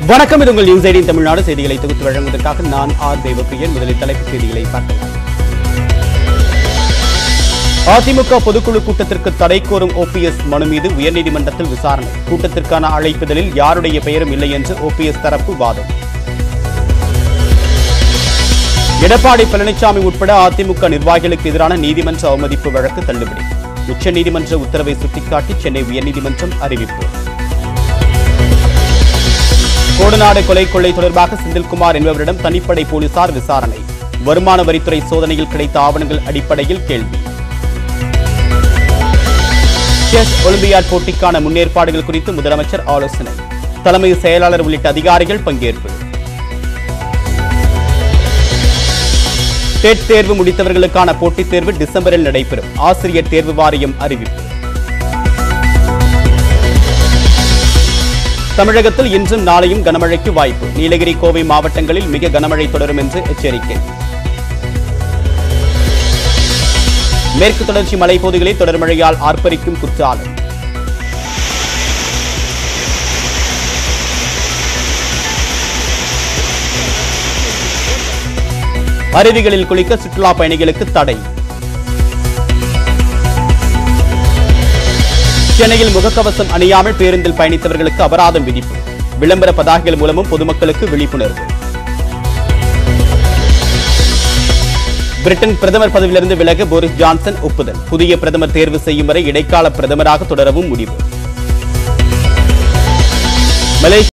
வணக்கம் இது உங்கள் நியூஸ் எயிட்டின் தமிழ்நாடு செய்திகளை தொகுத்து வழங்குவதற்காக நான் ஆர் தேவப்பிரியன் முதலில் தலைப்புச் செய்திகளை பார்க்கலாம் அதிமுக பொதுக்குழு கூட்டத்திற்கு தடை கோரும் ஓபிஎஸ் மனு மீது உயர்நீதிமன்றத்தில் விசாரணை கூட்டத்திற்கான அழைப்புதலில் யாருடைய பெயரும் இல்லை என்று ஓபிஎஸ் தரப்பு வாதம் எடப்பாடி பழனிசாமி உட்பட அதிமுக நிர்வாகிகளுக்கு எதிரான நீதிமன்ற அவமதிப்பு வழக்கு தள்ளுபடி உச்சநீதிமன்ற உத்தரவை சுட்டிக்காட்டி சென்னை உயர்நீதிமன்றம் அறிவிப்பு கோடநாடு கொலை கொள்ளை தொடர்பாக செந்தில்குமார் என்பவரிடம் தனிப்படை போலீசார் விசாரணை வருமான வரித்துறை சோதனையில் கிடைத்த ஆவணங்கள் அடிப்படையில் கேள்வி செஸ் ஒலிம்பியாட் போட்டிக்கான முன்னேற்பாடுகள் குறித்து முதலமைச்சர் ஆலோசனை தலைமை செயலாளர் உள்ளிட்ட அதிகாரிகள் பங்கேற்பு டெட் தேர்வு முடித்தவர்களுக்கான போட்டித் தேர்வு டிசம்பரில் நடைபெறும் ஆசிரியர் தேர்வு வாரியம் அறிவிப்பு தமிழகத்தில் இன்றும் நாளையும் கனமழைக்கு வாய்ப்பு நீலகிரி கோவை மாவட்டங்களில் மிக கனமழை தொடரும் என்று எச்சரிக்கை மேற்கு தொடர்ச்சி மலைப்பகுதிகளில் தொடர் மழையால் ஆர்ப்பரிக்கும் குற்றாலம் அருவிகளில் குளிக்க சுற்றுலா பயணிகளுக்கு தடை சென்னையில் முகக்கவசம் அணியாமல் பேருந்தில் பயணித்தவர்களுக்கு அபராதம் விதிப்பு விளம்பர பதாகைகள் மூலமும் பொதுமக்களுக்கு விழிப்புணர்வு பிரிட்டன் பிரதமர் பதவியிலிருந்து விலக போரிஸ் ஜான்சன் ஒப்புதல் புதிய பிரதமர் தேர்வு செய்யும் வரை இடைக்கால பிரதமராக தொடரவும் முடிவு மலேசிய